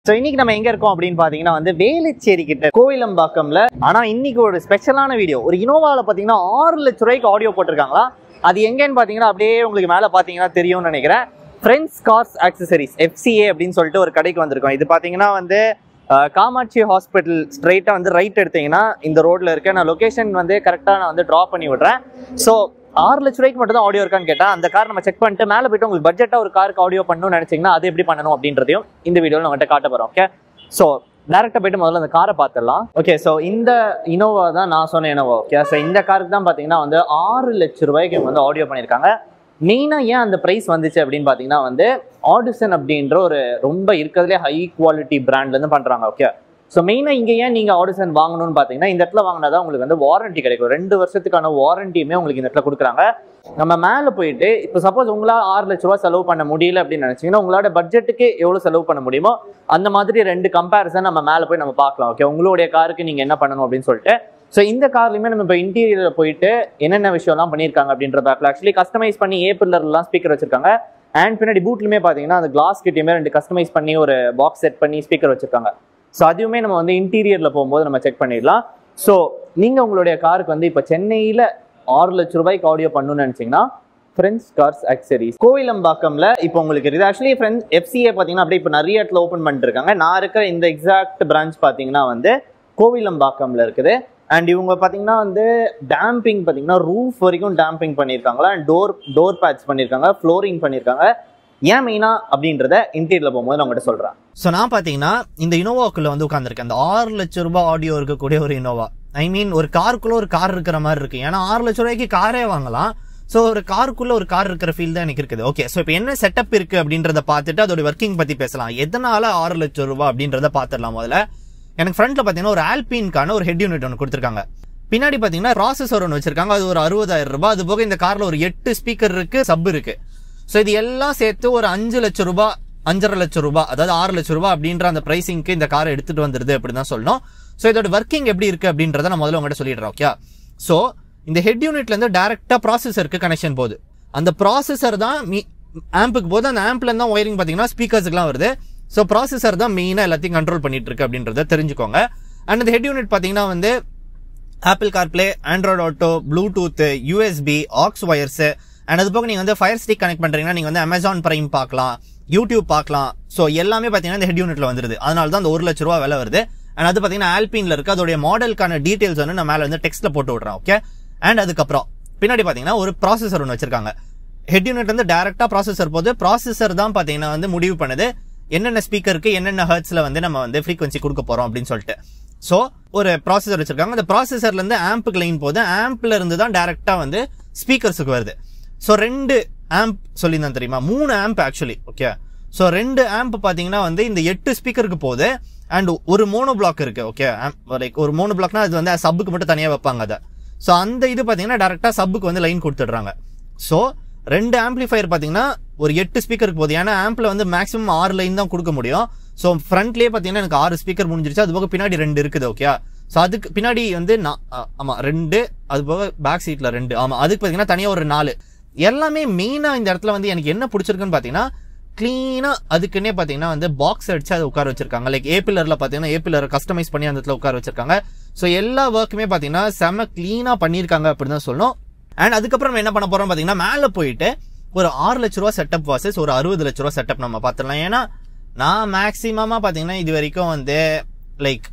So இன்னைக்கு நம்ம எங்க இருக்கோம் அப்படின்னு பாத்தீங்கன்னா வந்து வேலுச்சேரி கிட்ட கோவிலம்பாக்கம்ல ஆனா இன்னைக்கு ஒரு ஸ்பெஷலான வீடியோ ஒரு இனோவால பாத்தீங்கன்னா ஆறு லட்ச ரூபாய்க்கு ஆடியோ போட்டிருக்காங்களா அது எங்கன்னு பாத்தீங்கன்னா அப்படியே உங்களுக்கு மேல பாத்தீங்கன்னா தெரியும்னு நினைக்கிறேன் ஃப்ரெண்ட்ஸ் கார்ஸ் ஆக்சசரிஸ் எஃப்சிஏ அப்படின்னு சொல்லிட்டு ஒரு கடைக்கு வந்திருக்கோம் இது பாத்தீங்கன்னா வந்து அஹ், காமாட்சி ஹாஸ்பிட்டல் ஸ்ட்ரைட்டா வந்து ரைட் எடுத்தீங்கன்னா இந்த ரோட்ல இருக்க நான் லொகேஷன் வந்து கரெக்டா நான் வந்து ட்ரா பண்ணி விடுறேன் ஸோ ஆறு லட்ச ரூபாய்க்கு மட்டும் தான் ஆடியோ இருக்கான்னு கேட்டா அந்த கார் நம்ம செக் பண்ணிட்டு மேலே போயிட்டு உங்களுக்கு பட்ஜெட்டா ஒரு காருக்கு ஆடியோ பண்ணணும்னு நினைச்சீங்கன்னா அது எப்படி பண்ணணும் அப்படின்றதையும் இந்த வீடியோவில் நான் உங்கள்கிட்ட காட்ட போறோம் ஓகே ஸோ டேரக்டா போயிட்டு முதல்ல அந்த காரை பார்த்துடலாம் ஓகே ஸோ இந்த இனோவா தான் நான் சொன்ன இனோவா ஓகே ஸோ இந்த காருக்கு தான் பார்த்தீங்கன்னா வந்து ஆறு லட்ச ரூபாய்க்கு இவங்க வந்து ஆடியோ பண்ணியிருக்காங்க மெயினாக ஏன் அந்த ப்ரைஸ் வந்துச்சு அப்படின்னு பார்த்தீங்கன்னா வந்து ஆடிசன் அப்படின்ற ஒரு ரொம்ப இருக்கிறதுலே ஹை குவாலிட்டி பிராண்ட்லேருந்து பண்ணுறாங்க ஓகே ஸோ மெயினாக இங்கே ஏன் நீங்கள் ஆடிசன் வாங்கணும்னு பார்த்தீங்கன்னா இந்த இடத்துல வாங்கினா தான் உங்களுக்கு வந்து வாரண்டி கிடைக்கும் ரெண்டு வருஷத்துக்கான வாரண்டியுமே உங்களுக்கு இந்த இடத்துல கொடுக்குறாங்க நம்ம மேலே போயிட்டு இப்போ சப்போஸ் உங்களால் ஆறு லட்ச ரூபா செலவு பண்ண முடியல அப்படின்னு நினச்சிங்கன்னா உங்களோட பட்ஜெட்டுக்கு எவ்வளோ செலவு பண்ண முடியுமோ அந்த மாதிரி ரெண்டு கம்பேரிசன் நம்ம மேலே போய் நம்ம பார்க்கலாம் ஓகே உங்களுடைய காருக்கு நீங்கள் என்ன பண்ணணும் அப்படின்னு சொல்லிட்டு ஸோ இந்த கார்லையுமே நம்ம இப்போ இன்டீரியரில் போயிட்டு என்னென்ன விஷயம்லாம் பண்ணியிருக்காங்க அப்படின்ற பேக்கில் ஆக்சுவலி கஸ்டமைஸ் பண்ணி ஏ பில்லர்லாம் ஸ்பீக்கர் வச்சிருக்காங்க அண்ட் பின்னாடி பூட்லுமே பார்த்தீங்கன்னா அந்த கிளாஸ் கிட்டயுமே ரெண்டு கஸ்டமைஸ் பண்ணி ஒரு பாக்ஸ் செட் பண்ணி ஸ்பீக்கர் வச்சிருக்காங்க ஸோ அதுவுமே நம்ம வந்து இன்டீரியரில் போகும்போது நம்ம செக் பண்ணிடலாம் ஸோ நீங்கள் உங்களுடைய காருக்கு வந்து இப்போ சென்னையில் ஆறு லட்ச ரூபாய்க்கு ஆடியோ பண்ணணும்னு நினச்சிங்கன்னா ஃப்ரெண்ட்ஸ் கார்ஸ் அக்சரிஸ் கோவிலம்பாக்கம்ல இப்போ உங்களுக்கு இருக்குது ஆக்சுவலி ஃப்ரெண்ட்ஸ் எஃப்சிஏ பார்த்தீங்கன்னா அப்படியே இப்போ நிறைய இடத்துல ஓப்பன் பண்ணிருக்காங்க நான் இருக்கிற இந்த எக்ஸாக்ட் பிரான்ச் பார்த்தீங்கன்னா வந்து கோவிலம்பாக்கம்ல இருக்குது அண்ட் இவங்க பார்த்தீங்கன்னா வந்து டேம்பிங் பார்த்தீங்கன்னா ரூஃப் வரைக்கும் டேம்பிங் பண்ணியிருக்காங்களா அண்ட் டோர் டோர் பேட்ச் பண்ணியிருக்காங்க ஃப்ளோரிங் பண்ணியிருக்காங்க ஏன் மெயினா அப்படின்றத இன்டீரியர்ல போகும்போது நான் உங்கள்கிட்ட சொல்றேன் ஸோ நான் பார்த்தீங்கன்னா இந்த இனோவாக்குள்ள வந்து உட்காந்துருக்கேன் அந்த ஆறு லட்ச ரூபாய் ஆடியோ இருக்கக்கூடிய ஒரு இனோவா ஐ மீன் ஒரு காருக்குள்ள ஒரு கார் இருக்கிற மாதிரி இருக்கு ஏன்னா ஆறு லட்ச ரூபாய்க்கு காரே வாங்கலாம் ஸோ ஒரு காருக்குள்ள ஒரு கார் இருக்கிற ஃபீல் தான் எனக்கு இருக்குது ஓகே ஸோ இப்போ என்ன செட்டப் இருக்கு அப்படின்றத பார்த்துட்டு அதோட ஒர்க்கிங் பத்தி பேசலாம் எதனால ஆறு லட்சம் ரூபாய் அப்படின்றத பார்த்துடலாம் முதல்ல எனக்கு ஃப்ரண்ட்ல பார்த்தீங்கன்னா ஒரு ஆல்பின்கான ஒரு ஹெட் யூனிட் ஒன்று கொடுத்துருக்காங்க பின்னாடி பார்த்தீங்கன்னா ப்ராசஸர் ஒன்று வச்சிருக்காங்க அது ஒரு அறுபதாயிரம் ரூபாய் அது போக இந்த கார்ல ஒரு எட்டு ஸ்பீக்கர் இருக்கு சப் இருக்கு ஸோ இது எல்லாம் சேர்த்து ஒரு அஞ்சு லட்சம் ரூபாய் அஞ்சரை லட்சம் ரூபாய் அதாவது ஆறு லட்சம் ரூபாய் அப்படின்ற அந்த பிரைசிங்க்கு இந்த காரை எடுத்துட்டு வந்துருது அப்படின்னு தான் சொல்லணும் ஸோ இதோட ஒர்க்கிங் எப்படி இருக்கு அப்படின்றத நான் முதல்ல உங்கள்கிட்ட சொல்லிடுறேன் ஓகே ஸோ இந்த ஹெட் யூனிட்ல இருந்து டேரக்டா ப்ராசஸருக்கு கனெக்ஷன் போகுது அந்த ப்ராசஸர் தான் மீ ஆம்புக்கு போது அந்த ஆம்ப்ல இருந்து தான் ஒயரிங் பார்த்தீங்கன்னா ஸ்பீக்கர்ஸ்க்குலாம் வருது ஸோ ப்ராசஸர் தான் மெயினாக எல்லாத்தையும் கண்ட்ரோல் பண்ணிட்டு இருக்கு அப்படின்றத தெரிஞ்சுக்கோங்க அண்ட் இந்த ஹெட் யூனிட் பார்த்தீங்கன்னா வந்து Apple CarPlay Android Auto Bluetooth USB aux wires and அது போக நீங்கள் வந்து ஃபயர் ஸ்டிக் கனெக்ட் பண்ணுறீங்கன்னா நீங்கள் வந்து அமேசான் பிரைம் பார்க்கலாம் யூடியூப் பார்க்கலாம் ஸோ எல்லாமே பார்த்தீங்கன்னா இந்த ஹெட் யூனிட்ல வந்துருது அதனால தான் அந்த ஒரு லட்ச ரூபா விலை வருது அண்ட் அது பார்த்தீங்கன்னா ஆல்பின்ல இருக்கு அதோடைய மாடலுக்கான டீடைல்ஸ் வந்து நான் மேலே வந்து டெக்ஸ்ட்ல போட்டு விட்றேன் ஓகே அண்ட் அதுக்கப்புறம் பின்னாடி பார்த்தீங்கன்னா ஒரு ப்ராசஸர் ஒன்று வச்சிருக்காங்க ஹெட் யூனிட் வந்து டேரக்டா ப்ராசஸர் போது ப்ராசஸர் தான் பார்த்தீங்கன்னா வந்து முடிவு பண்ணுது என்னென்ன ஸ்பீக்கருக்கு என்னென்ன ஹர்ட்ஸ்ல வந்து நம்ம வந்து ஃப்ரீக்வன்சி கொடுக்க போறோம் அப்படின்னு சொல்லிட்டு ஸோ ஒரு ப்ராசஸர் வச்சிருக்காங்க அந்த ப்ராசஸர்ல இருந்து ஆம்புக்கு லைன் போது ஆம்ப்ல இருந்து தான் டேரக்டா வந்து ஸ்பீக்கர்ஸுக்கு வருது ஸோ ரெண்டு ஆம்ப் சொல்லியிருந்தேன் தெரியுமா மூணு ஆம்ப் ஆக்சுவலி ஓகே ஸோ ரெண்டு ஆம்ப் பார்த்தீங்கன்னா வந்து இந்த எட்டு ஸ்பீக்கருக்கு போகுது அண்ட் ஒரு மோனோ பிளாக் இருக்கு ஓகே லைக் ஒரு மோனோ பிளாக்னா அது வந்து சப்புக்கு மட்டும் தனியாக வைப்பாங்க அதை ஸோ அந்த இது பார்த்தீங்கன்னா டேரெக்டாக சப்புக்கு வந்து லைன் கொடுத்துடுறாங்க ஸோ ரெண்டு ஆம்பிளிஃபையர் பார்த்தீங்கன்னா ஒரு எட்டு ஸ்பீக்கருக்கு போகுது ஏன்னா ஆம்பில் வந்து மேக்ஸிமம் ஆறு லைன் தான் கொடுக்க முடியும் ஸோ ஃப்ரண்ட்லேயே பார்த்தீங்கன்னா எனக்கு ஆறு ஸ்பீக்கர் முடிஞ்சிருச்சு அது போக பின்னாடி ரெண்டு இருக்குது ஓகே ஸோ அதுக்கு பின்னாடி வந்து நான் ஆ- ஆமா ரெண்டு அது போக பேக் சீட்ல ரெண்டு ஆமா அதுக்கு பார்த்தீங்கன்னா தனியாக ஒரு நாலு எல்லாமே மெயினாக இந்த இடத்துல வந்து எனக்கு என்ன பிடிச்சிருக்குன்னு பார்த்தீங்கன்னா க்ளீனாக அதுக்குன்னே பார்த்தீங்கன்னா வந்து பாக்ஸ் அடிச்சு அதை உட்கார வச்சிருக்காங்க லைக் ஏ பில்லரில் பார்த்தீங்கன்னா ஏ பில்லர் கஸ்டமைஸ் பண்ணி அந்த இடத்துல உட்கார வச்சிருக்காங்க ஸோ எல்லா ஒர்க்குமே பார்த்தீங்கன்னா செம க்ளீனாக பண்ணியிருக்காங்க அப்படின்னு தான் சொல்லணும் அண்ட் அதுக்கப்புறம் நம்ம என்ன பண்ண போறோம் பார்த்தீங்கன்னா மேலே போயிட்டு ஒரு ஆறு லட்ச ரூபா செட்டப் வாசஸ் ஒரு அறுபது லட்ச ரூபா செட்டப் நம்ம பார்த்துடலாம் ஏன்னா நான் மேக்ஸிமமாக பார்த்தீங்கன்னா இது வரைக்கும் வந்து லைக்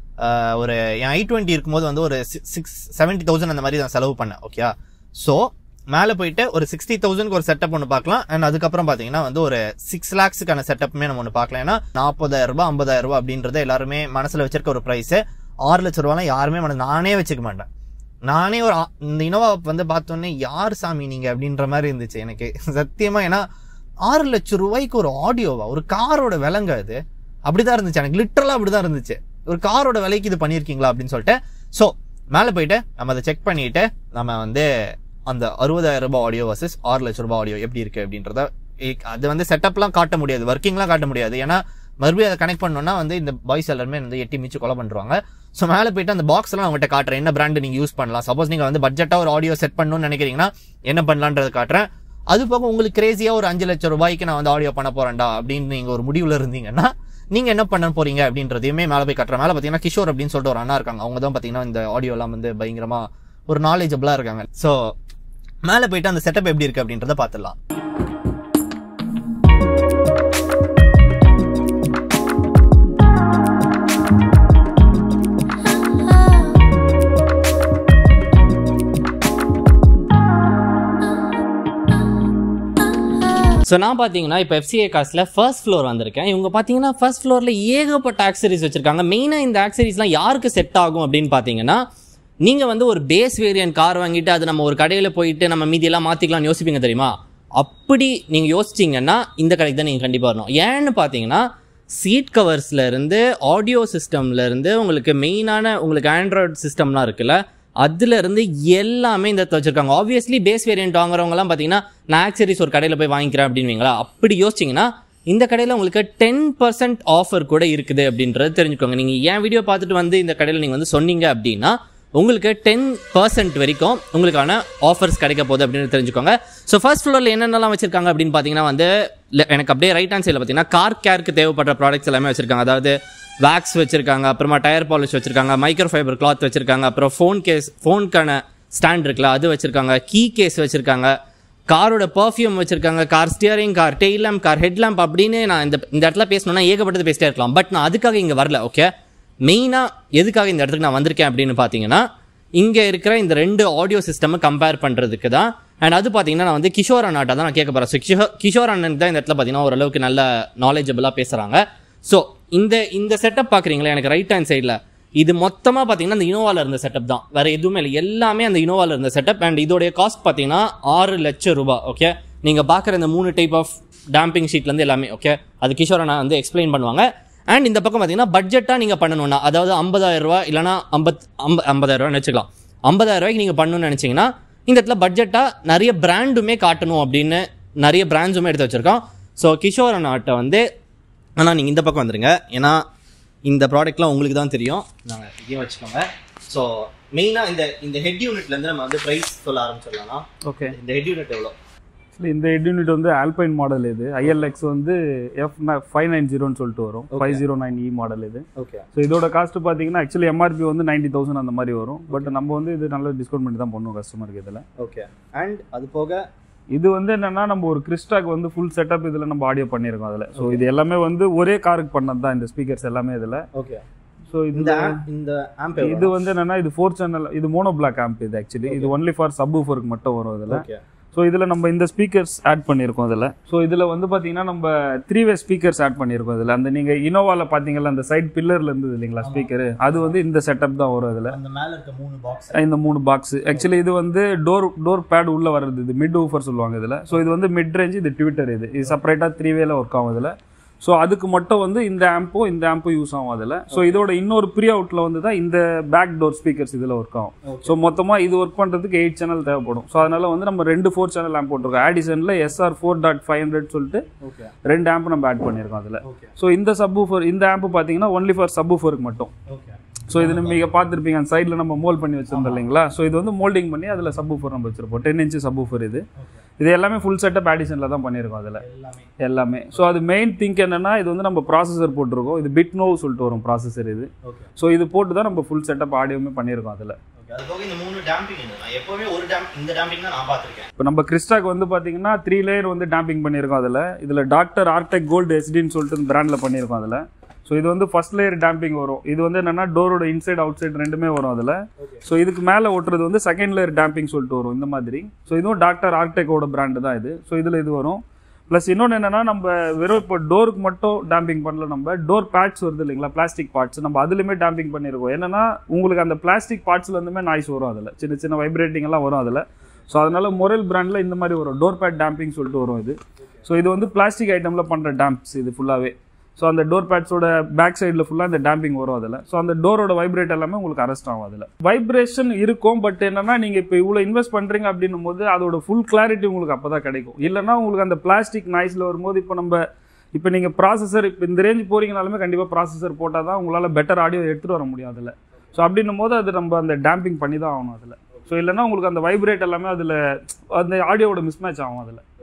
ஒரு என் ஐ டுவெண்ட்டி இருக்கும்போது வந்து ஒரு சிக்ஸ் செவன்ட்டி தௌசண்ட் அந்த மாதிரி நான் செலவு பண்ணேன் ஓகே ஸோ மேலே போயிட்டு ஒரு சிக்ஸ்டி தௌசண்ட்க்கு ஒரு செட்டப் ஒன்று பார்க்கலாம் அண்ட் அதுக்கப்புறம் பார்த்தீங்கன்னா வந்து ஒரு சிக்ஸ் லேக்ஸுக்கான செட்டப்புமே நம்ம ஒன்று பார்க்கலாம் ஏன்னா நாற்பதாயிரம் ரூபாய் ஐம்பதாயிரம் ரூபாய் அப்படின்றத எல்லாருமே மனசில் வச்சிருக்க ஒரு ப்ரைஸ் ஆறு லட்ச ரூபாலாம் யாருமே மன நானே வச்சுக்க மாட்டேன் நானே ஒரு ஆ- இந்த இனோவா வந்து பார்த்தோன்னே யார் சாமி நீங்க அப்படின்ற மாதிரி இருந்துச்சு எனக்கு சத்தியமா ஏன்னா ஆறு லட்சம் ரூபாய்க்கு ஒரு ஆடியோவா ஒரு காரோட விலங்க அது அப்படிதான் இருந்துச்சு எனக்கு லிட்டரலா அப்படிதான் இருந்துச்சு ஒரு காரோட விலைக்கு இது பண்ணியிருக்கீங்களா அப்படின்னு சொல்லிட்டு ஸோ மேலே போயிட்டு நம்ம அதை செக் பண்ணிட்டு நம்ம வந்து அந்த அறுபதாயிரம் ரூபாய் ஆடியோ வர்சஸ் ஆறு லட்ச ரூபாய் ஆடியோ எப்படி இருக்கு அப்படின்றத இ- அது வந்து செட்டப்லாம் காட்ட முடியாது ஒர்க்கிங்லாம் காட்ட முடியாது ஏன்னா மறுபடியும் அதை கனெக்ட் பண்ணோம்னா வந்து இந்த பாய்ஸ் எல்லாருமே வந்து எட்டி மிச்சு கொலை பண்ணுவாங்க ஸோ மேலே போயிட்டு அந்த பாக்ஸ் எல்லாம் அவங்ககிட்ட காட்டுறேன் என்ன பிராண்ட் நீங்க யூஸ் பண்ணலாம் சப்போஸ் நீங்க வந்து பட்ஜெட்டா ஒரு ஆடியோ செட் பண்ணணும்னு நினைக்கிறீங்கன்னா என்ன பண்ணலான்றதை காட்டுறேன் அது போக உங்களுக்கு கிரேசியா ஒரு அஞ்சு லட்சம் ரூபாய்க்கு நான் வந்து ஆடியோ பண்ண போறேன்டா அப்படின்னு நீங்க ஒரு முடிவுல இருந்தீங்கன்னா நீங்க என்ன பண்ண போறீங்க அப்படின்றதையுமே மேலே போய் கட்டுற மேலே பார்த்தீங்கன்னா கிஷோர் அப்படின்னு சொல்லிட்டு ஒரு அண்ணா இருக்காங்க அவங்க தான் பார்த்தீங்கன்னா இந்த ஆடியோ எல்லாம் வந்து பயங்கரமா ஒரு நாலேஜபிளா இருக்காங்க ஸோ மேலே போயிட்டு அந்த செட்டப் எப்படி இருக்கு அப்படின்றத பார்த்துடலாம் ஸோ நான் பார்த்தீங்கன்னா இப்போ எஃப்சிஏ காசில் ஃபர்ஸ்ட் ஃப்ளோர் வந்திருக்கேன் இவங்க பார்த்தீங்கன்னா ஃபர்ஸ்ட் ஃப்ளோரில் ஏகப்பட்ட ஆக்சரிஸ் வச்சுருக்காங்க மெயினாக இந்த ஆக்சரிஸ்லாம் யாருக்கு செட் ஆகும் அப்படின்னு பார்த்தீங்கன்னா நீங்கள் வந்து ஒரு பேஸ் வேரியன்ட் கார் வாங்கிட்டு அது நம்ம ஒரு கடையில் போயிட்டு நம்ம மீதியெல்லாம் மாற்றிக்கலாம்னு யோசிப்பீங்க தெரியுமா அப்படி நீங்கள் யோசிச்சிங்கன்னா இந்த கடைக்கு தான் நீங்கள் கண்டிப்பாக வரணும் ஏன்னு பார்த்தீங்கன்னா சீட் கவர்ஸ்ல இருந்து ஆடியோ சிஸ்டம்ல இருந்து உங்களுக்கு மெயினான உங்களுக்கு ஆண்ட்ராய்டு சிஸ்டம்லாம் இருக்குல்ல அதுல இருந்து எல்லாமே இந்த இடத்துல வச்சிருக்காங்க ஆப்வியஸ்லி பேஸ் வேரியன்ட் வாங்குறவங்கலாம் பார்த்தீங்கன்னா நான் ஆக்சரிஸ் ஒரு கடையில் போய் வாங்கிக்கிறேன் அப்படின்வீங்களா அப்படி யோசிச்சிங்கன்னா இந்த கடையில் உங்களுக்கு டென் பர்சன்ட் ஆஃபர் கூட இருக்குது அப்படின்றது தெரிஞ்சுக்கோங்க நீங்கள் ஏன் வீடியோ பார்த்துட்டு வந்து இந்த கடையில் நீங்கள் வந்து சொன்னீங்க அப்படின்னா உங்களுக்கு டென் பர்சன்ட் வரைக்கும் உங்களுக்கான ஆஃபர்ஸ் கிடைக்க போகுது அப்படின்னு தெரிஞ்சுக்கோங்க ஸோ ஃபர்ஸ்ட் ஃப்ளோரில் என்னென்னலாம் வச்சிருக்காங்க அப்படின்னு பார்த்தீங்கன்னா வந்து le- எனக்கு அப்படியே ரைட் ஹேண்ட் சைடில் பார்த்தீங்கன்னா கார் கேருக்கு தேவைப்படுற ப்ராடக்ட்ஸ் எல்லாமே வச்சிருக்காங்க அதாவது வேக்ஸ் வச்சிருக்காங்க அப்புறமா டயர் பாலிஷ் வச்சிருக்காங்க மைக்ரோ ஃபைபர் கிளாத் வச்சிருக்காங்க அப்புறம் ஃபோன் கேஸ் ஃபோனுக்கான ஸ்டாண்ட் இருக்குல்ல அது வச்சிருக்காங்க கீ கேஸ் வச்சிருக்காங்க காரோட பர்ஃப்யூம் வச்சிருக்காங்க car steering car tail lamp car head lamp அப்படின்னு நான் இந்த இந்த இடத்துல பேசணும்னா ஏகப்பட்டது பேசிட்டே இருக்கலாம் பட் நான் அதுக்காக இங்கே வரல ஓகே மெயினாக எதுக்காக இந்த இடத்துக்கு நான் வந்திருக்கேன் அப்படின்னு பார்த்தீங்கன்னா இங்கே இருக்கிற இந்த ரெண்டு ஆடியோ சிஸ்டமை கம்பேர் பண்ணுறதுக்கு தான் அண்ட் அது பார்த்தீங்கன்னா நான் வந்து கிஷோர் அண்ணாட்ட தான் நான் கேட்க போகிறேன் ஸோ கிஷோர் கிஷோர் அண்ணன் தான் இந்த இடத்துல பார்த்தீங்கன்னா ஓரளவுக்கு நல்ல நாலேஜபிளாக பேசுகிறாங்க ஸோ இந்த இந்த செட்டப் பார்க்குறீங்களா எனக்கு ரைட் ஹேண்ட் சைடில் இது மொத்தமாக பார்த்தீங்கன்னா இந்த இனோவாவில் இருந்த செட்டப் தான் வேறு எதுவுமே இல்லை எல்லாமே அந்த இனோவாவில் இருந்த செட்டப் அண்ட் இதோடைய காஸ்ட் பார்த்தீங்கன்னா ஆறு லட்சம் ரூபாய் ஓகே நீங்கள் பார்க்குற இந்த மூணு டைப் ஆஃப் டேம்பிங் ஷீட்லேருந்து எல்லாமே ஓகே அது கிஷோர் அண்ணா வந்து எக்ஸ்பிளைன் பண்ணுவாங்க அண்ட் இந்த பக்கம் பார்த்தீங்கன்னா பட்ஜெட்டாக நீங்கள் பண்ணணும்னா அதாவது ஐம்பதாயிரம் ரூபா இல்லைனா ஐம்பத் ஐம்ப ஐம்பதாயிரம் ரூபான்னு வச்சுக்கலாம் ஐம்பதாயிரம் ரூபாய்க்கு நீங்கள் பண்ணணும்னு நினச்சிங்கன்னா இந்த இடத்துல பட்ஜெட்டாக நிறைய பிராண்டுமே காட்டணும் அப்படின்னு நிறைய பிராண்ட்ஸுமே எடுத்து வச்சுருக்கோம் ஸோ கிஷோர் அண்ணாட்ட வந்து ஆனால் நீங்கள் இந்த பக்கம் வந்துருங்க ஏன்னா இந்த ப்ராடக்ட்லாம் உங்களுக்கு தான் தெரியும் நாங்கள் இதையும் வச்சுக்கோங்க ஸோ மெயினாக இந்த இந்த ஹெட் யூனிட்லேருந்து நம்ம வந்து ப்ரைஸ் சொல்ல ஆரம்பிச்சிடலாம் ஓகே இந்த ஹெட் யூனிட் எவ்வளோ ஆக்சுவலி இந்த ஹெட் யூனிட் வந்து ஆல்பைன் மாடல் இது ஐஎல்எக்ஸ் வந்து எஃப் ஃபைவ் நைன் ஜீரோன்னு சொல்லிட்டு வரும் Okay. Five zero nine E model இது ஓகே ஸோ இதோட காஸ்ட் பார்த்தீங்கன்னா ஆக்சுவலி எம்ஆர்பி வந்து நைன்டி தௌசண்ட் அந்த மாதிரி வரும் பட் நம்ம வந்து இது நல்ல டிஸ்கவுண்ட் பண்ணி தான் பண்ணுவோம் கஸ்டமருக்கு இதில் ஓகே அண்ட் அது போக இது வந்து என்னன்னா நம்ம ஒரு கிறிஸ்டாக் வந்து ஃபுல் செட்டப் இதில் நம்ம ஆடியோ பண்ணியிருக்கோம் அதில் ஸோ இது எல்லாமே வந்து ஒரே காருக்கு பண்ணது தான் இந்த ஸ்பீக்கர்ஸ் எல்லாமே இதில் ஓகே ஸோ இந்த இந்த amp- இந்த ஆம்ப் இது வந்து என்னன்னா இது ஃபோர் சேனல் இது மோனோ பிளாக் ஆம்ப் இது ஆக்சுவலி இது ஒன்லி ஃபார் சப் ஊஃபருக்கு மட்டும் வரும் இதில் ஓகே ஸோ இதில் நம்ம இந்த ஸ்பீக்கர்ஸ் ஆட் பண்ணியிருக்கோம் இதில் ஸோ இதில் வந்து பார்த்தீங்கன்னா நம்ம த்ரீ வே ஸ்பீக்கர்ஸ் ஆட் பண்ணியிருக்கோம் இதில் அந்த நீங்கள் இனோவாவில் பார்த்தீங்கல்ல அந்த சைட் பில்லர்ல இருந்தது இல்லைங்களா ஸ்பீக்கர் அது வந்து இந்த செட்டப் தான் வரும் இதில் அந்த மேல இருக்க மூணு பாக்ஸ் இந்த மூணு பாக்ஸ் ஆக்சுவலி இது வந்து டோர் டோர் பேட் உள்ள வர்றது இது மிட் ஊஃபர் சொல்லுவாங்க இதில் ஸோ இது வந்து மிட் ரேஞ்ச் இது ட்விட்டர் இது இது செப்பரேட்டாக த்ரீ வேல ஒர்க் ஆகும் இதில் ஸோ அதுக்கு மட்டும் வந்து இந்த ஆம்பும் இந்த ஆம்பும் யூஸ் ஆகும் அதில் ஸோ இதோட இன்னொரு ப்ரீ அவுட்டில் வந்து தான் இந்த பேக் டோர் ஸ்பீக்கர்ஸ் இதில் ஒர்க் ஆகும் Okay. ஸோ மொத்தமாக இது ஒர்க் பண்ணுறதுக்கு எயிட் சேனல் தேவைப்படும் ஸோ அதனால வந்து நம்ம ரெண்டு ஃபோர் சேனல் ஆம்ப் போட்டிருக்கோம் ஆடிசனில் SR four dot five hundred சொல்லிட்டு ஓகே ரெண்டு ஆம்ப் நம்ம ஆட் பண்ணியிருக்கோம் அதில் ஓகே ஸோ இந்த சப் இந்த ஆம்ப் பார்த்தீங்கன்னா ஒன்லி ஃபார் சப் மட்டும் ஓகே ஸோ இது நீங்கள் பார்த்துருப்பீங்க அந்த சைடில் நம்ம மோல்ட் பண்ணி வச்சிருந்தோம் இல்லைங்களா ஸோ இது வந்து மோல்டிங் பண்ணி அதில் சப் நம்ம வச்சிருப்போம் டென் இன்ச்சு சப் இது ஓகே இது எல்லாமே ஃபுல் செட்டப் ஆடிஷனில் தான் பண்ணியிருக்கோம் அதில் எல்லாமே எல்லாமே ஸோ அது மெயின் திங்க் என்னன்னா இது வந்து நம்ம ப்ராசஸர் போட்டிருக்கோம் இது பிட் நோ சொல்லிட்டு வரும் ப்ராசஸர் இது ஓகே ஸோ இது போட்டு தான் நம்ம ஃபுல் செட்டப் ஆடியோமே பண்ணியிருக்கோம் அதில் ஓகே அது போக இந்த மூணு டேம்பிங் நான் எப்பவுமே ஒரு டேம்ப் இந்த டேம்பிங் தான் நான் பார்த்திருக்கேன் இப்போ நம்ம கிறிஸ்டாக் வந்து பார்த்தீங்கன்னா த்ரீ லேயர் வந்து டேம்பிங் பண்ணியிருக்கோம் அதில் இதில் டாக்டர் ஆர்டெக் கோல்டு எஸ்டின்னு சொல்லிட்டு பிராண்டில் பண்ணியிருக்கோம் அதில் ஸோ இது வந்து ஃபர்ஸ்ட் லேயர் டேம்பிங் வரும் இது வந்து என்னன்னா டோரோட இன்சைட் அவுட் சைடு ரெண்டுமே வரும் அதில் ஓகே ஸோ இதுக்கு மேலே ஓட்டுறது வந்து செகண்ட் லேயர் டேம்பிங் சொல்லிட்டு வரும் இந்த மாதிரி ஸோ இதுவும் டாக்டர் ஆர்டெக்கோட பிராண்டு தான் இது ஸோ இதில் இது வரும் ப்ளஸ் இன்னொன்று என்னன்னா நம்ம வெறும் இப்போ டோருக்கு மட்டும் டேம்பிங் பண்ணல நம்ம டோர் பேட்ஸ் வருது இல்லைங்களா பிளாஸ்டிக் பார்ட்ஸ் நம்ம அதுலேயுமே டேம்பிங் பண்ணியிருக்கோம் என்னன்னா உங்களுக்கு அந்த பிளாஸ்டிக் பார்ட்ஸ்ல இருந்துமே நாய்ஸ் வரும் அதில் சின்ன சின்ன வைப்ரேட்டிங் எல்லாம் வரும் அதில் ஸோ அதனால மொரல் பிராண்டில் இந்த மாதிரி வரும் டோர் பேட் டேம்பிங் சொல்லிட்டு வரும் இது ஸோ இது வந்து பிளாஸ்டிக் ஐட்டமில் பண்ணுற டேம்ப்ஸ் இது ஃபுல்லாகவே ஸோ அந்த டோர் பேட்ஸோட பேக் சைடில் ஃபுல்லாக இந்த டேம்பிங் வரும் அதில் ஸோ அந்த டோரோட வைப்ரேட் எல்லாமே உங்களுக்கு அரெஸ்ட் ஆகும் அதில் வைப்ரேஷன் இருக்கும் பட் என்னன்னா நீங்கள் இப்போ இவ்வளோ இன்வெஸ்ட் பண்ணுறீங்க அப்படின்னும் போது அதோட ஃபுல் கிளாரிட்டி உங்களுக்கு அப்போ தான் கிடைக்கும் இல்லைன்னா உங்களுக்கு அந்த பிளாஸ்டிக் நாய்ஸில் வரும்போது இப்போ நம்ம இப்போ நீங்கள் ப்ராசஸர் இப்போ இந்த ரேஞ்ச் போறீங்கனாலுமே கண்டிப்பாக ப்ராசஸர் போட்டால் தான் உங்களால் பெட்டர் ஆடியோ எடுத்துகிட்டு வர முடியும் அதில் ஸோ அப்படின்னும் போது அது நம்ம அந்த டேம்பிங் பண்ணி தான் ஆகணும் அதில் ஸோ இல்லைன்னா உங்களுக்கு அந்த வைப்ரேட் எல்லாமே அதில் அந்த ஆடியோவோட மிஸ்மேட்ச் ஆகும் அதில்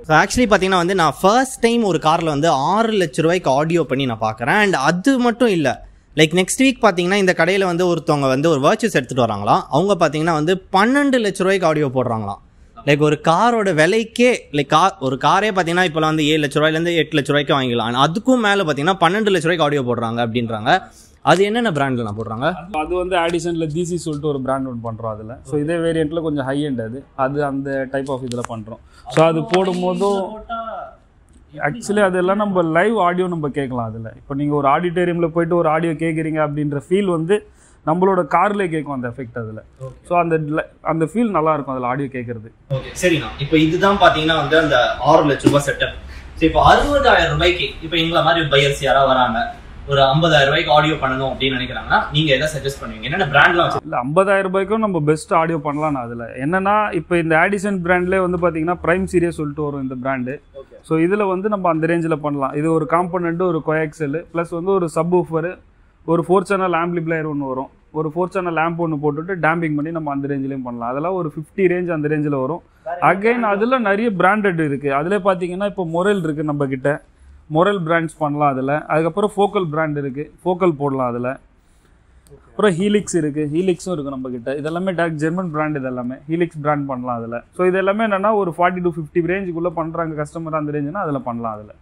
ஸோ ஆக்சுவலி பார்த்தீங்கன்னா வந்து நான் ஃபர்ஸ்ட் டைம் ஒரு காரில் வந்து ஆறு லட்ச ரூபாய்க்கு ஆடியோ பண்ணி நான் பார்க்குறேன் அண்ட் அது மட்டும் இல்லை லைக் நெக்ஸ்ட் வீக் பார்த்தீங்கன்னா இந்த கடையில் வந்து ஒருத்தவங்க வந்து ஒரு வர்ச்சஸ் எடுத்துகிட்டு வராங்களாம் அவங்க பார்த்தீங்கன்னா வந்து பன்னெண்டு லட்ச ரூபாய்க்கு ஆடியோ போடுறாங்களாம் லைக் ஒரு காரோட விலைக்கே லைக் கார் ஒரு காரே பார்த்தீங்கன்னா இப்போலாம் வந்து ஏழு லட்ச ரூபாயிலேருந்து எட்டு லட்ச ரூபாய்க்கு வாங்கிக்கலாம் ஆனா அதுக்கும் மேலே பார்த்தீங்கன்னா பன்னெண்டு லட்ச ரூபாய்க்கு ஆடியோ போடுறாங்க அப்படின்றாங்க அது என்னென்ன பிராண்டில் நான் போடுறாங்க அது வந்து ஆடிஷனில் டிசி சொல்லிட்டு ஒரு பிராண்ட் ஒன்று பண்ணுறோம் அதில் ஸோ இதே வேரியண்ட்டில் கொஞ்சம் ஹை எண்ட் அது அது அந்த டைப் ஆஃப் இதில் பண்ணுறோம் ஸோ அது போடும்போதும் ஆக்சுவலி அதெல்லாம் நம்ம லைவ் ஆடியோ நம்ம கேட்கலாம் அதில் இப்போ நீங்கள் ஒரு ஆடிட்டோரியமில் போயிட்டு ஒரு ஆடியோ கேட்குறீங்க அப்படின்ற ஃபீல் வந்து நம்மளோட கார்லேயே கேட்கும் அந்த எஃபெக்ட் அதில் ஸோ அந்த li- அந்த ஃபீல் நல்லா இருக்கும் அதில் ஆடியோ கேட்குறது ஓகே சரிண்ணா இப்போ இதுதான் பார்த்தீங்கன்னா வந்து அந்த ஆறு லட்ச ரூபாய் செட்டப் ஸோ இப்போ அறுபதாயிரம் ரூபாய்க்கு இப்போ எங்களை மாதிரி பையர்ஸ் யாராவது வராங்க ஒரு ஐம்பதாயிரம் ரூபாய்க்கு ஆடியோ பண்ணணும் அப்படின்னு நினைக்கிறாங்கன்னா நீங்க எதை சஜஸ்ட் பண்ணுவீங்க என்னென்ன பிராண்ட்லாம் வச்சு இல்லை ஐம்பதாயிரம் ரூபாய்க்கும் நம்ம பெஸ்ட் ஆடியோ பண்ணலாம் அதில் என்னன்னா இப்போ இந்த ஆடிஷன் பிராண்ட்லேயே வந்து பார்த்தீங்கன்னா ப்ரைம் சீரியஸ் சொல்லிட்டு வரும் இந்த பிராண்டு ஸோ இதில் வந்து நம்ம அந்த ரேஞ்சில் பண்ணலாம் இது ஒரு காம்பனண்ட் ஒரு கோயாக்சல் ப்ளஸ் வந்து ஒரு சப் ஊஃபர் ஒரு ஃபோர் சேனல் ஆம்பிளிப்ளையர் ஒன்று வரும் ஒரு ஃபோர் சேனல் லேம்ப் ஒன்று போட்டுட்டு டேம்பிங் பண்ணி நம்ம அந்த ரேஞ்சிலையும் பண்ணலாம் அதெல்லாம் ஒரு ஃபிஃப்டி ரேஞ்ச் அந்த ரேஞ்சில் வரும் அகைன் அதில் நிறைய பிராண்டட் இருக்குது அதில் பார்த்தீங்கன்னா இப்போ மொரல் இருக்குது நம்ம கிட்ட மொரல் பிராண்ட்ஸ் பண்ணலாம் அதில் அதுக்கப்புறம் ஃபோக்கல் பிராண்ட் இருக்குது ஃபோக்கல் போடலாம் அதில் அப்புறம் ஹீலிக்ஸ் இருக்குது ஹீலிக்ஸும் இருக்குது நம்ம கிட்ட இதெல்லாமே டேரக்ட் ஜெர்மன் பிராண்ட் இது எல்லாமே ஹீலிக்ஸ் பிராண்ட் பண்ணலாம் அதில் ஸோ இது எல்லாமே என்னன்னா ஒரு ஃபார்ட்டி டு ஃபிஃப்டி ரேஞ்சுக்குள்ளே பண்ணுறாங்க கஸ்டமர் அந்த ரேஞ்சுனா அதில் பண்ணலாம் அதில்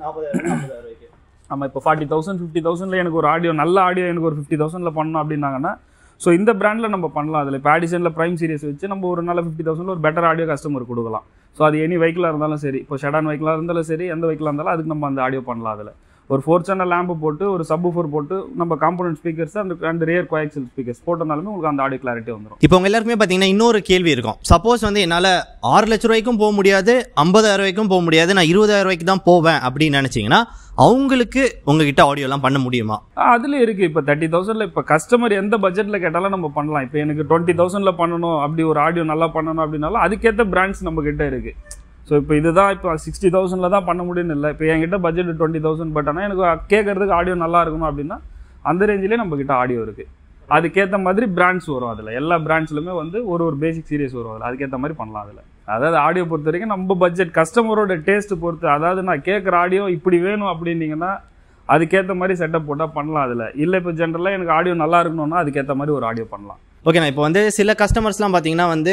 ஆமாம் இப்போ ஃபார்ட்டி தௌசண்ட் ஃபிஃப்டி தௌசண்ட்ல எனக்கு ஒரு ஆடியோ நல்ல ஆடியோ எனக்கு ஒரு ஃபிஃப்டி தௌசண்ட்ல பண்ணணும் அப்படின்னாங்கன்னா ஸோ இந்த பிராண்டில் நம்ம பண்ணலாம் அதில் இப்போ ஆடிஷனில் ப்ரைம் சீரிஸ் வச்சு நம்ம ஒரு நல்ல ஃபிஃப்டி தௌசண்ட்ல ஒரு பெட்டர் ஆடியோ கஸ்டமர் கொடுக்கலாம் ஸோ அது எனி வெஹிக்கிளாக இருந்தாலும் சரி இப்போ ஷெடான் வெஹிக்கிளாக இருந்தாலும் சரி எந்த வெஹிக்கிளாக இருந்தாலும் அதுக்கு நம்ம அந்த ஆடியோ பண்ணலாம் அதில் ஒரு ஃபோர் சேனல் லேம்பு போட்டு ஒரு சப் ஃபோர் போட்டு நம்ம காம்பனன்ட் ஸ்பீக்கர்ஸ் அந்த அந்த ரியர் கோயாக்சல் ஸ்பீக்கர்ஸ் போட்டனாலுமே உங்களுக்கு அந்த ஆடியோ கிளாரிட்டி வந்துடும் இப்போ உங்க எல்லாருக்குமே பார்த்தீங்கன்னா இன்னொரு கேள்வி இருக்கும் சப்போஸ் வந்து என்னால் ஆறு லட்ச ரூபாய்க்கும் போக முடியாது ஐம்பதாயிரம் ரூபாய்க்கும் போக முடியாது நான் இருபதாயிரம் ரூபாய்க்கு தான் போவேன் அப்படின்னு நினைச்சீங்கன்னா அவங்களுக்கு உங்ககிட்ட ஆடியோலாம் பண்ண முடியுமா அதில் இருக்குது இப்போ தேர்ட்டி தௌசண்டில் இப்போ கஸ்டமர் எந்த பட்ஜெட்டில் கேட்டாலும் நம்ம பண்ணலாம் இப்போ எனக்கு டுவெண்ட்டி தௌசண்டில் பண்ணணும் அப்படி ஒரு ஆடியோ நல்லா பண்ணணும் அப்படின்னாலும் அதுக்கேற்ற பிராண்ட்ஸ் நம்ம கிட்ட இருக்குது ஸோ இப்போ இதுதான் இப்போ சிக்ஸ்டி தௌசண்டில் தான் பண்ண முடியும்னு இல்லை இப்போ என்கிட்ட பட்ஜெட் டுவெண்ட்டி தௌசண்ட் பட் ஆனால் எனக்கு கேட்கறதுக்கு ஆடியோ நல்லா இருக்கணும் அப்படின்னா அந்த ரேஞ்சிலே நம்ம கிட்ட ஆடியோ இருக்குது அதுக்கேற்ற மாதிரி பிராண்ட்ஸ் வரும் அதில் எல்லா பிராண்ட்ஸ்லுமே வந்து ஒரு ஒரு பேசிக் சீரியஸ் வரும் அதில் அதுக்கேற்ற மாதிரி பண்ணலாம் அதில் அதாவது ஆடியோ பொறுத்த வரைக்கும் நம்ம பட்ஜெட் கஸ்டமரோட டேஸ்ட் பொறுத்து அதாவது நான் கேட்குற ஆடியோ இப்படி வேணும் அப்படின்னீங்கன்னா அதுக்கேற்ற மாதிரி செட்டப் போட்டால் பண்ணலாம் அதில் இல்லை இப்போ ஜென்ரலாக எனக்கு ஆடியோ நல்லா இருக்கணும்னா அதுக்கேற்ற மாதிரி ஒரு ஆடியோ பண்ணலாம் ஓகேண்ணா இப்போ வந்து சில கஸ்டமர்ஸ்லாம் பார்த்தீங்கன்னா வந்து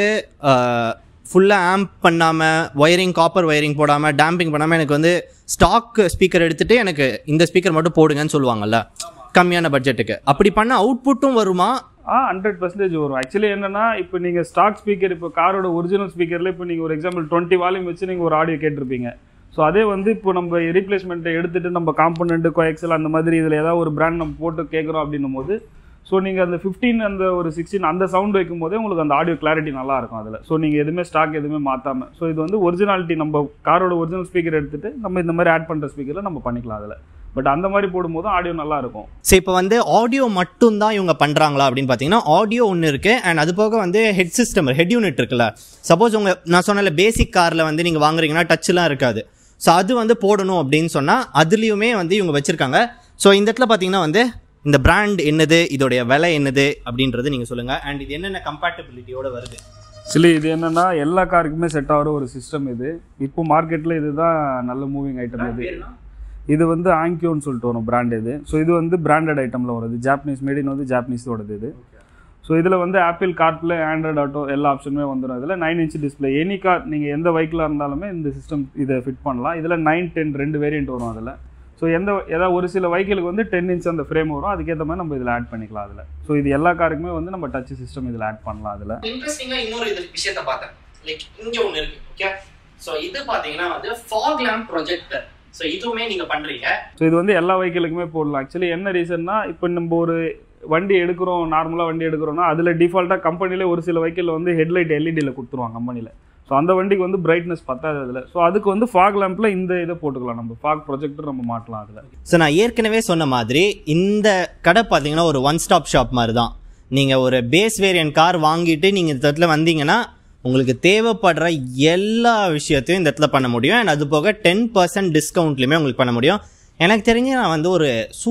ஃபுல்லாக ஆம்ப் பண்ணாமல் ஒயரிங் காப்பர் ஒயரிங் போடாமல் டேம்பிங் பண்ணாமல் எனக்கு வந்து ஸ்டாக் ஸ்பீக்கர் எடுத்துட்டு எனக்கு இந்த ஸ்பீக்கர் மட்டும் போடுங்கன்னு சொல்லுவாங்கல்ல கம்மியான பட்ஜெட்டுக்கு அப்படி பண்ண அவுட்புட்டும் வருமா ஆ ஹண்ட்ரட் பர்சன்டேஜ் வரும் ஆக்சுவலி என்னன்னா இப்போ நீங்கள் ஸ்டாக் ஸ்பீக்கர் இப்போ காரோட ஒரிஜினல் ஸ்பீக்கரில் இப்போ நீங்கள் ஒரு எக்ஸாம்பிள் டுவெண்ட்டி வால்யூம் வச்சு நீங்கள் ஒரு ஆடியோ கேட்டிருப்பீங்க ஸோ அதே வந்து இப்போ நம்ம ரீப்ளேஸ்மெண்ட்டை எடுத்துட்டு நம்ம காம்பனண்ட் கோஎக்ஸல் அந்த மாதிரி இதில் ஏதாவது ஒரு பிராண்ட் நம்ம போட்டு கேட்குறோம் அப்படின்னும் போது ஸோ நீங்கள் அந்த ஃபிஃப்டீன் அந்த ஒரு சிக்ஸ்டீன் அந்த சவுண்ட் வைக்கும் போதே உங்களுக்கு அந்த ஆடியோ கிளாரிட்டி நல்லா இருக்கும் அதில் ஸோ நீங்கள் எதுவுமே ஸ்டாக் எதுவுமே மாற்றாம ஸோ இது வந்து ஒரிஜினாலிட்டி நம்ம காரோட ஒரிஜினல் ஸ்பீக்கர் எடுத்துட்டு நம்ம இந்த மாதிரி ஆட் பண்ணுற ஸ்பீக்கரில் நம்ம பண்ணிக்கலாம் அதில் பட் அந்த மாதிரி போடும்போது ஆடியோ நல்லா இருக்கும் சரி இப்போ வந்து ஆடியோ மட்டும்தான் இவங்க பண்ணுறாங்களா அப்படின்னு பார்த்தீங்கன்னா ஆடியோ ஒன்று இருக்குது அண்ட் அது போக வந்து ஹெட் சிஸ்டம் ஹெட் யூனிட் இருக்குல்ல சப்போஸ் உங்கள் நான் சொன்னல பேசிக் காரில் வந்து நீங்கள் வாங்குறீங்கன்னா டச்லாம் இருக்காது ஸோ அது வந்து போடணும் அப்படின்னு சொன்னால் அதுலேயுமே வந்து இவங்க வச்சுருக்காங்க ஸோ இந்த இடத்துல பார்த்தீங்கன்னா வந்து இந்த பிராண்ட் என்னது இதோடைய விலை என்னது அப்படின்றது நீங்கள் சொல்லுங்கள் அண்ட் இது என்னென்ன கம்பேட்டபிலிட்டியோட வருது சிலி இது என்னன்னா எல்லா காருக்குமே செட் ஆகிற ஒரு சிஸ்டம் இது இப்போ மார்க்கெட்டில் இதுதான் நல்ல மூவிங் ஐட்டம் இது இது வந்து ஆங்கியோன்னு சொல்லிட்டு வரும் பிராண்ட் இது ஸோ இது வந்து பிராண்டட் ஐட்டமில் வருது ஜாப்பனீஸ் மேடின் வந்து ஜாப்பனீஸோடது இது ஸோ இதில் வந்து ஆப்பிள் கார்ப்ளே ஆண்ட்ராய்டு ஆட்டோ எல்லா ஆப்ஷனுமே வந்துடும் இதில் nine inch display any car நீங்கள் எந்த வெஹிக்கிளாக இருந்தாலுமே இந்த சிஸ்டம் இதை ஃபிட் பண்ணலாம் இதில் நைன் டென் ரெண்டு வேரியன்ட் வரும் அதில் ஸோ எந்த ஏதாவது ஒரு சில வெஹிக்கிளுக்கு வந்து டென் இன்ச் அந்த ஃப்ரேம் வரும் அதுக்கேற்ற மாதிரி நம்ம இதில் ஆட் பண்ணிக்கலாம் அதில் ஸோ இது எல்லா காருக்குமே வந்து நம்ம டச் சிஸ்டம் இதில் ஆட் பண்ணலாம் அதில் இன்ட்ரெஸ்டிங்காக இன்னொரு இது விஷயத்த பார்த்தேன் லைக் இங்கே ஒன்று இருக்கு ஓகே ஸோ இது பார்த்தீங்கன்னா வந்து ஃபாக் லேம்ப் ப்ரொஜெக்டர் ஸோ இதுவுமே நீங்கள் பண்ணுறீங்க ஸோ இது வந்து எல்லா வெஹிக்கிளுக்குமே போடலாம் ஆக்சுவலி என்ன ரீசன்னா இப்போ நம்ம ஒரு வண்டி எடுக்கிறோம் நார்மலாக வண்டி எடுக்கிறோம்னா அதில் டிஃபால்ட்டாக கம்பெனிலே ஒரு சில வெஹிக்கிள் வந்து ஹெட்லைட் எல்இடியில் கொடுத்துருவாங்க கம்பெனியில் ஸோ அந்த வண்டிக்கு வந்து பிரைட்னஸ் பத்தாது அதில் ஸோ அதுக்கு வந்து ஃபாக் லேம்பில் இந்த இதை போட்டுக்கலாம் நம்ம ஃபாக் ப்ரொஜெக்டர் நம்ம மாட்டலாம் அதில் ஸோ நான் ஏற்கனவே சொன்ன மாதிரி இந்த கடை பார்த்தீங்கன்னா ஒரு ஒன் ஸ்டாப் ஷாப் மாதிரி தான் நீங்கள் ஒரு பேஸ் வேரியன்ட் கார் வாங்கிட்டு நீங்கள் இந்த இடத்துல வந்தீங்கன்னா உங்களுக்கு தேவைப்படுற எல்லா விஷயத்தையும் இந்த இடத்துல பண்ண முடியும் அண்ட் அது போக டென் பர்சன்ட் டிஸ்கவுண்ட்லையுமே உங்களுக்கு பண்ண முடியும் எனக்கு தெரிஞ்சு நான் வந்து ஒரு சூ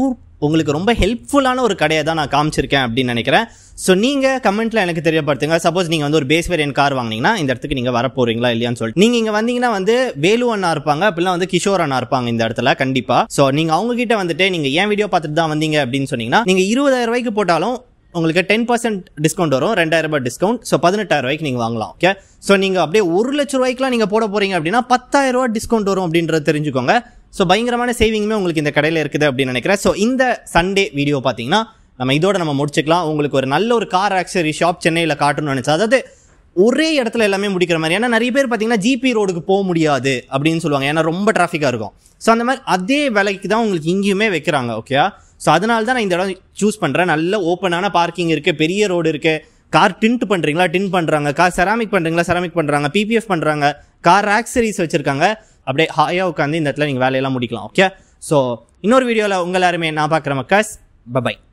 உங்களுக்கு ரொம்ப ஹெல்ப்ஃபுல்லான ஒரு கடையை தான் நான் காமிச்சிருக்கேன் அப்படின்னு நினைக்கிறேன் ஸோ நீங்கள் கமெண்ட்டில் எனக்கு தெரியப்படுத்துங்க சப்போஸ் நீங்கள் வந்து ஒரு பேஸ் வேரியன்ட் கார் வாங்கினீங்கன்னா இந்த இடத்துக்கு நீங்கள் வர போறீங்களா இல்லையான்னு சொல்லிட்டு நீங்கள் இங்கே வந்தீங்கன்னா வந்து வேலு அண்ணா இருப்பாங்க அப்படிலாம் வந்து கிஷோர் அண்ணா இருப்பாங்க இந்த இடத்துல கண்டிப்பாக ஸோ நீங்கள் அவங்க கிட்ட வந்துட்டு நீங்கள் ஏன் வீடியோ பார்த்துட்டு தான் வந்தீங்க அப்படின்னு சொன்னீங்கன்னா நீங்கள் இருபதாயிரம் ரூபாய்க்கு போட்டாலும் உங்களுக்கு டென் பர்சன்ட் டிஸ்கவுண்ட் வரும் ரெண்டாயிரம் ரூபாய் டிஸ்கவுண்ட் ஸோ பதினெட்டாயிரம் ரூபாய்க்கு நீங்கள் வாங்கலாம் ஓகே ஸோ நீங்கள் அப்படியே ஒரு லட்ச ரூபாய்க்குலாம் நீங்கள் போட போறீங்க அப்படின்னா பத்தாயிரம் ரூபாய் டிஸ்கவுண்ட் வரும் அப்படின்றத தெரிஞ்சுக்கோங்க ஸோ பயங்கரமான சேவிங்குமே உங்களுக்கு இந்த கடையில் இருக்குது அப்படின்னு நினைக்கிறேன் ஸோ இந்த சண்டே வீடியோ பார்த்தீங்கன்னா நம்ம இதோட நம்ம முடிச்சுக்கலாம் உங்களுக்கு ஒரு நல்ல ஒரு கார் ஆக்சரி ஷாப் சென்னையில் காட்டணும்னு நினச்சா அதாவது ஒரே இடத்துல எல்லாமே முடிக்கிற மாதிரி ஏன்னா நிறைய பேர் பார்த்தீங்கன்னா ஜிபி ரோடுக்கு போக முடியாது அப்படின்னு சொல்லுவாங்க ஏன்னா ரொம்ப டிராஃபிக்காக இருக்கும் ஸோ அந்த மாதிரி அதே விலைக்கு தான் உங்களுக்கு இங்கேயுமே வைக்கிறாங்க ஓகே ஸோ அதனால தான் நான் இந்த இடம் சூஸ் பண்ணுறேன் நல்ல ஓப்பனான பார்க்கிங் இருக்குது பெரிய ரோடு இருக்குது கார் டின்ட் பண்ணுறீங்களா டின் பண்ணுறாங்க கார் செராமிக் பண்ணுறீங்களா செராமிக் பண்ணுறாங்க பிபிஎஃப் பண்ணுறாங்க கார் ஆக்சரிஸ் வச்சுருக்காங்க அப்படியே ஹாயாக உட்காந்து இந்த இடத்துல நீங்கள் வேலையெல்லாம் முடிக்கலாம் ஓகே ஸோ இன்னொரு வீடியோவில் உங்கள் எல்லாருமே நான் பார்க்குற மக்கஸ் பபாய்